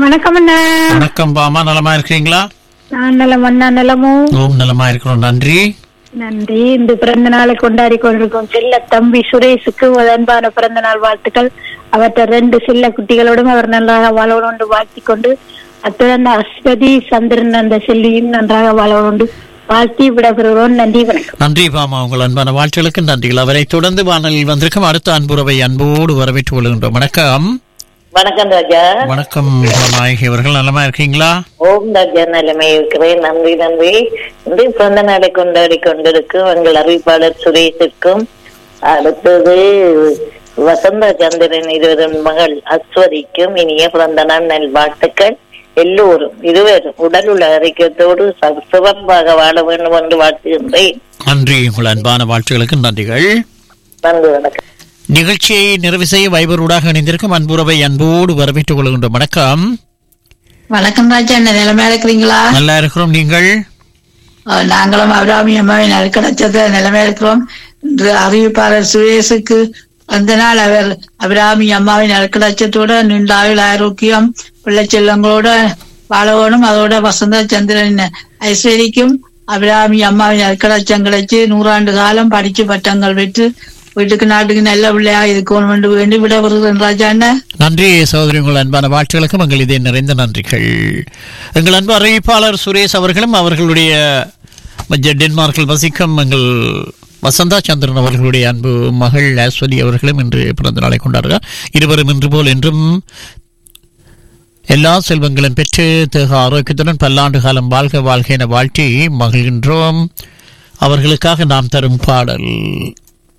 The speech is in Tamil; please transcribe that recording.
வணக்கம் அண்ணா வணக்கம் பாமா நலமா இருக்கிறீங்களா நான் நலம் அண்ணா நலமும் ஓம் நலமா இருக்கிறோம் நன்றி நன்றி இந்த பிறந்த நாளை கொண்டாடி கொண்டிருக்கும் செல்ல தம்பி சுரேஷுக்கு ஒரு அன்பான பிறந்த நாள் வாழ்த்துக்கள் அவற்றை ரெண்டு செல்ல குட்டிகளோடும் அவர் நன்றாக வாழவோடு வாழ்த்தி கொண்டு அத்துடன் அஸ்வதி சந்திரன் அந்த செல்வியும் நன்றாக வாழவோடு வாழ்த்தி விடப்பெறுகிறோம் நன்றி வணக்கம் நன்றி பாமா உங்கள் அன்பான வாழ்த்துகளுக்கு நன்றிகள் அவரை தொடர்ந்து வானலில் வந்திருக்கும் அடுத்த அன்புறவை அன்போடு வரவேற்றுக் கொள்கின்றோம் வணக்கம் வணக்கம் ராஜா வணக்கம் நாயகி அவர்கள் நலமா இருக்கீங்களா ஓம் ராஜா நிலைமை இருக்கிறேன் நன்றி நன்றி இன்று பிறந்த நாளை கொண்டாடி கொண்டிருக்கும் எங்கள் அறிவிப்பாளர் சுரேஷிற்கும் அடுத்தது வசந்த சந்திரன் இருவரும் மகள் அஸ்வதிக்கும் இனிய பிறந்த நாள் நல் வாழ்த்துக்கள் எல்லோரும் இருவரும் உடல் உள்ள ஆரோக்கியத்தோடு ச- சிறப்பாக வாழ வேண்டும் என்று வாழ்த்துகின்றேன் நன்றி உங்கள் அன்பான வாழ்த்துகளுக்கு நன்றிகள் நன்றி வணக்கம் நிகழ்ச்சியை நிறைவு செய்ய வைபரூடாக இணைந்திருக்கும் அன்புறவை அன்போடு வரவேற்றுக் கொள்கின்றோம் வணக்கம் வணக்கம் ராஜா என்ன நிலைமையா இருக்கிறீங்களா நல்லா இருக்கிறோம் நீங்கள் அஹ் நாங்களும் அபிராமி அம்மாவின் நல்கடச்சத நிலைமையா இருக்கிறோம் இன்று அறிவிப்பாளர் சுரேஷுக்கு அந்த நாள் அவர் அபிராமி அம்மாவின் நல்கடச்சத்தோட நீண்டாயுள் ஆரோக்கியம் பிள்ளை செல்லங்களோட வாழவோனும் அதோட வசந்த சந்திரன் ஐஸ்வரிக்கும் அபிராமி அம்மாவின் நற்கடச்சம் கிடைச்சு நூறாண்டு காலம் படிச்சு பட்டங்கள் பெற்று வீட்டுக்கு நாட்டுக்கு நல்ல பிள்ளையா இருக்கணும் என்று வேண்டி விட வருகிறேன் ராஜா என்ன நன்றி சகோதரி உங்கள் அன்பான வாழ்த்துகளுக்கும் எங்கள் இதே நிறைந்த நன்றிகள் எங்கள் அன்பு அறிவிப்பாளர் சுரேஷ் அவர்களும் அவர்களுடைய மஜ்ஜ டென்மார்க்கில் வசிக்கும் எங்கள் வசந்தா சந்திரன் அவர்களுடைய அன்பு மகள் அஸ்வதி அவர்களும் இன்று பிறந்த நாளை கொண்டாடுகிறார் இருவரும் இன்று போல் என்றும் எல்லா செல்வங்களும் பெற்று தேக ஆரோக்கியத்துடன் பல்லாண்டு காலம் வாழ்க வாழ்க என வாழ்த்தி மகிழ்கின்றோம் அவர்களுக்காக நாம் தரும் பாடல்